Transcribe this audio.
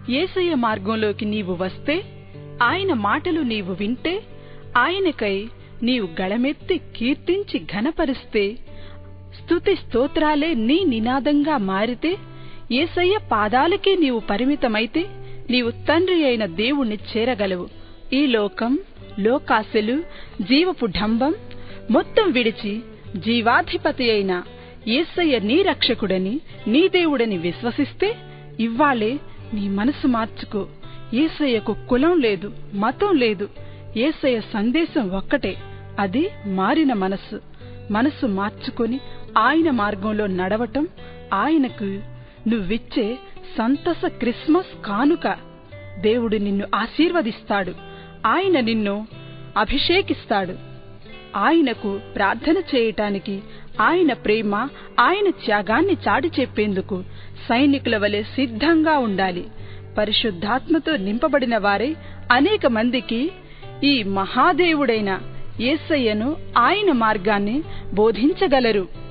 యేసయ్య మార్గంలోకి నీవు వస్తే ఆయన మాటలు నీవు వింటే ఆయనకై నీవు గళమెత్తి కీర్తించి ఘనపరిస్తే స్తుతి స్తోత్రాలే నీ నినాదంగా మారితే యేసయ్య పాదాలకే నీవు పరిమితమైతే నీవు తండ్రి అయిన దేవుణ్ణి చేరగలవు ఈ లోకం లోకాశలు జీవపు ఢంబం మొత్తం విడిచి జీవాధిపతి అయిన యేసయ్య నీ రక్షకుడని నీ దేవుడని విశ్వసిస్తే ఇవ్వాలే నీ మనసు మార్చుకో యేసయ్యకు కులం లేదు మతం లేదు యేసయ్య సందేశం ఒక్కటే అది మారిన మనస్సు మనసు మార్చుకొని ఆయన మార్గంలో నడవటం ఆయనకు నువ్విచ్చే సంతస క్రిస్మస్ కానుక దేవుడు నిన్ను ఆశీర్వదిస్తాడు ఆయన నిన్ను అభిషేకిస్తాడు ఆయనకు ప్రార్థన చేయటానికి ఆయన ప్రేమ ఆయన త్యాగాన్ని చాటి చెప్పేందుకు సైనికుల వలె సిద్ధంగా ఉండాలి పరిశుద్ధాత్మతో నింపబడిన వారే అనేక మందికి ఈ మహాదేవుడైన యేసయ్యను ఆయన మార్గాన్ని బోధించగలరు